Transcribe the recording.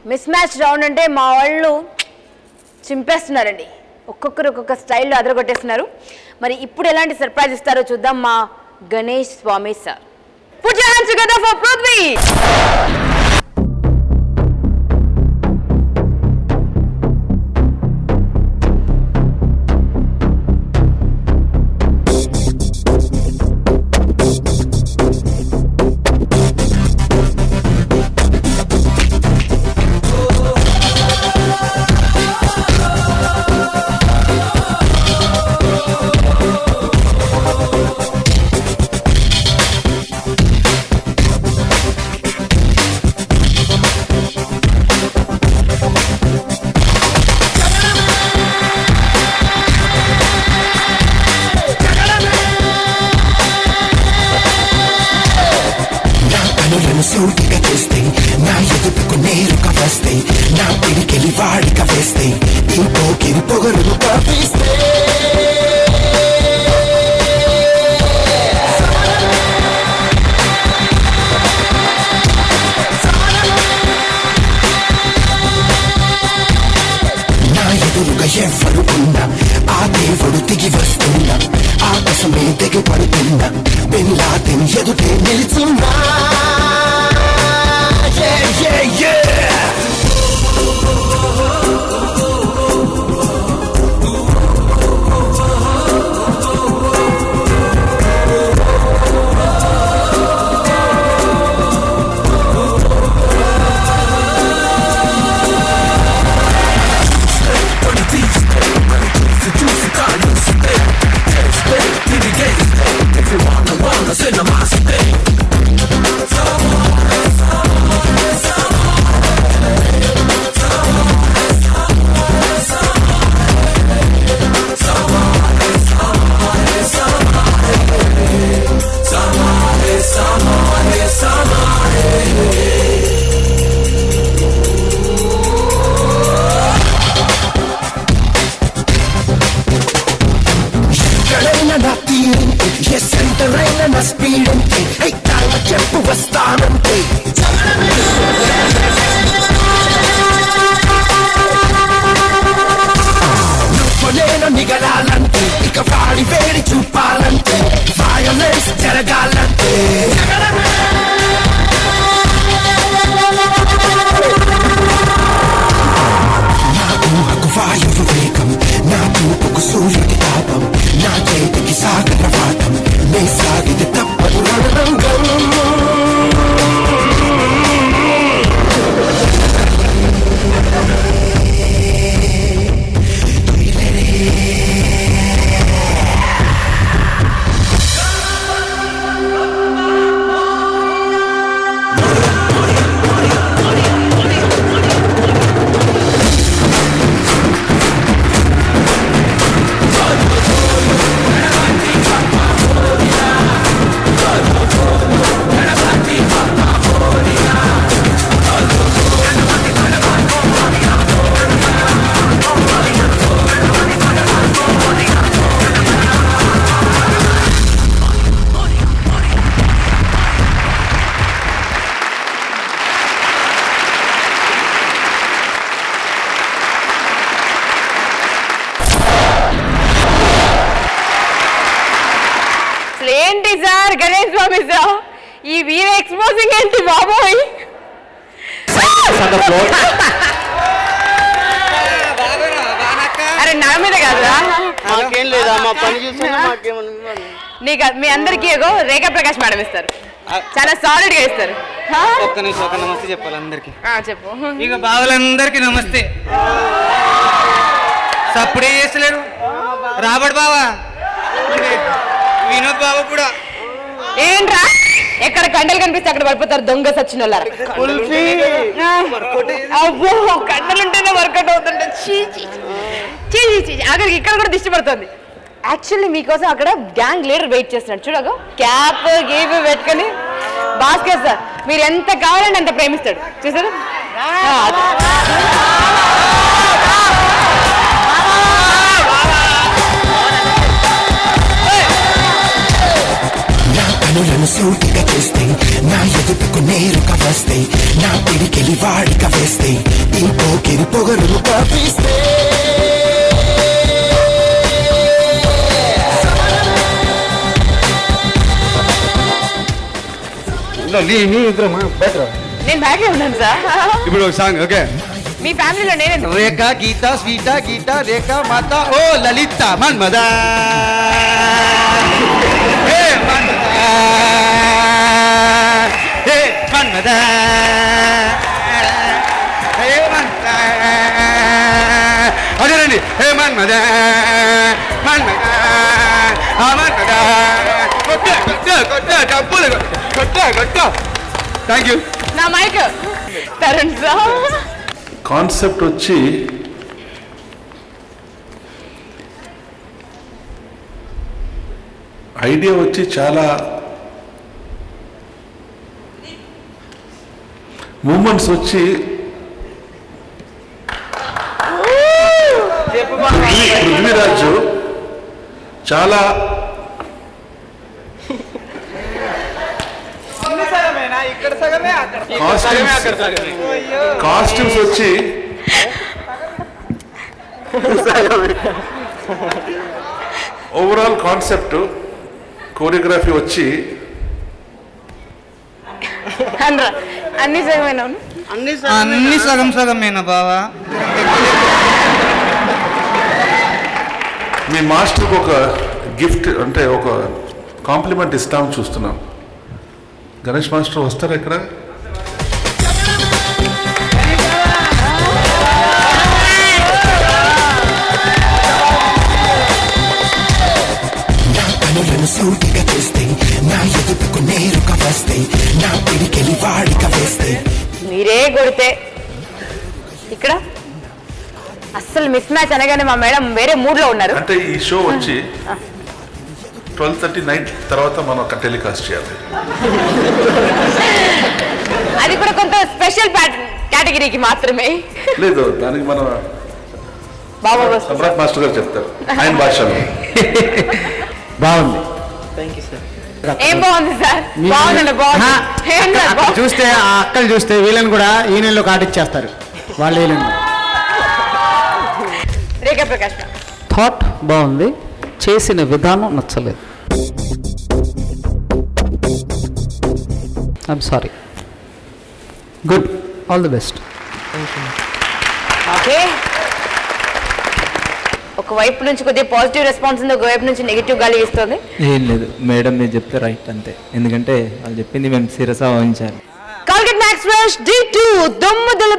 Miss match round అంటే మా వాళ్ళు చింపేస్తున్నారండి ఒక్కొక్కరు ఒక్కొక్క స్టైల్లో అదరగొట్టేస్తున్నారు మరి ఇప్పుడు ఎలాంటి సర్ప్రైజ్ ఇస్తారో చూద్దాం మా Ganesh Swami sir put your hands together for Prithvi నా కనులను సూటిగా చూస్తే నా ఎదుటకు నేరుగా వస్తే నా పిడికెలి వాడిక వేస్తే ఈ పోకిరి పొగరును కప్పిస్తే నా ఎదురుగా ఎవ్వరు ఉన్నా ఆ దేవుడు దిగి వస్తున్నా ఆకాశమే దిగి పడుతున్నా బిన్లాదెన్ ఎదుటే నిలుచున్నా Yeah, yeah, yeah. ఎక్కడైనా నా తీరింటి ఏ సెంటర్ అయినా నా స్పీడ్ అంటే అయితాన చెప్పు వస్తానంటే నువ్వు నేను నిగలాలంటే ఇక వాడి వేడి చూపాలంటే వయలెన్స్ జరగాలంటే నా ఊహకు వాయువు వేగం నా చూపుకు సూర్యుడి తాపం నా చేతికి సాగర వాటం నే సాగితే తప్పదు రణరంగం అసలు ఏంటి సార్ గణేష్ స్వామి సార్ ఈ వీర ఎక్స్పోజింగ్ ఏంటి బాబోయ్ అరే నా మీద కాదురా మాకేం లేదా మా పని చూస్తున్నా మాకేమన్నా నీకు మీ అందరికీ ఏగో రేఖా ప్రకాష్ మేడం ఇస్తారు చాలా సాలిడ్ గా ఇస్తారు హా? ఒక్క నిమిషం ఒక నమస్తే చెప్పాలి అందరికి ఆ, చెప్పు ఇక బావలందరికీ నమస్తే సప్పుడే చేస్తలేరు రాబడి బావా వినోద్ బావ కూడా ఏంట్రా ఎక్కడ కండలు కనిపిస్తే అక్కడ పడిపోతారు దొంగ సచ్చిన వాళ్ళారా. ఆ, అబ్బో కండలుంటేనే వర్కౌట్ అవుతుంటే చీ చీ చీ చీ, చీ అక్కడికి ఇక్కడ కూడా దిష్టి పడుతుంది యాక్చువల్లీ మీకోసం అక్కడ గ్యాంగ్ లీడర్ వెయిట్ చేస్తున్నాడు చూడగో క్యాప్ గీప్ పెట్టుకొని భాస్కర్ సార్ మీరు ఎంత కావాలంటే అంత ప్రేమిస్తాడు చూసారు నా కనులను సూటిగా చూస్తే నా ఎదుటకు నేరుగా వస్తే నా పిడికెలి వాడిక వేస్తే ఈ పోకిరి పొగరులు కపిస్తే నేను బ్యాగ్ లో ఉన్నాను సార్ ఇప్పుడు ఒక సాంగ్ ఓకే మీ ఫ్యామిలీలో నేను రేఖ గీత స్వీత గీత రేఖ మాత ఓ లలిత మన్మద హే మన్మద హే మన్మద హే మన్మద అదేనండి హే మన్మద మన్మద ఆ మన్మద కొట్ట కొట్ట కొట్ట డబ్బులు కొట్ట కొట్ట థ్యాంక్ యూ నా మైక్ తరుణ్ సార్ కాన్సెప్ట్ వచ్చి ఐడియా వచ్చి చాలా మూమెంట్స్ వచ్చి పృథ్వీ- పృథ్వీరాజు చాలా ఇక్కడ సగమే అక్కడ కాస్ట్యూమ్స్ కాస్ట్యూమ్స్ వచ్చి ఓవరాల్ కాన్సెప్ట్ కోరియోగ్రఫీ వచ్చి అనరా అన్ని సగమైన అన్ని సగం సగమేనా బావా మీ మాస్టర్కి ఒక గిఫ్ట్ అంటే ఒక కాంప్లిమెంట్ ఇస్తామని చూస్తున్నాం గణేష్ మాస్టర్ వస్తారా ఇక్కడ నా కనులను సూటిగా చూస్తే నా ఎదుటకు నేరుగా వస్తే నా పిడికెలి వాడిక వేస్తే మీరే కొడితే ఇక్కడ అస్సలు మిస్ మ్యాచ్ అనగానే మా మేడం వేరే మూడ్ లో ఉన్నారు అంటే ఈ షో వచ్చి ట్వెల్వ్ థర్టీ నైట్ తర్వాత మనం టెలికాస్ట్ చేయాలి అది కూడా కొంత స్పెషల్ కేటగిరీకి మాత్రమే లేదు దానికి మన బాబా వస్తుంది సమ్రాట్ మాస్టర్ గారు చెప్తారు ఆయన భాషలో బాగుంది ఏం బాగుంది సార్ బాగుందండి బాగుంది ఏం సార్ అక్కడ చూస్తే ఆ అక్కలు చూస్తే వీళ్ళని కూడా ఈ నెలలో కాటిచ్చేస్తారు వాళ్ళ వీళ్ళని రేఖా ప్రకాష్ మ్యామ్ థాట్ బాగుంది చేసిన విధానం నచ్చలేదు I'm sorry good all the best okay ఒక వైపు నుంచి కొద్దిగా పాజిటివ్ రెస్పాన్స్ ఉంది ఒక వైపు నుంచి నెగిటివ్ గాలి ఇస్తుంది ఏం లేదు మేడం మీరు చెప్తే రైట్ అంతే ఎందుకంటే వాళ్ళు చెప్పింది మేము శిరస వహించాలి కాల్గెట్ మ్యాక్స్ ఫ్రెష్ డి టూ దొమ్ము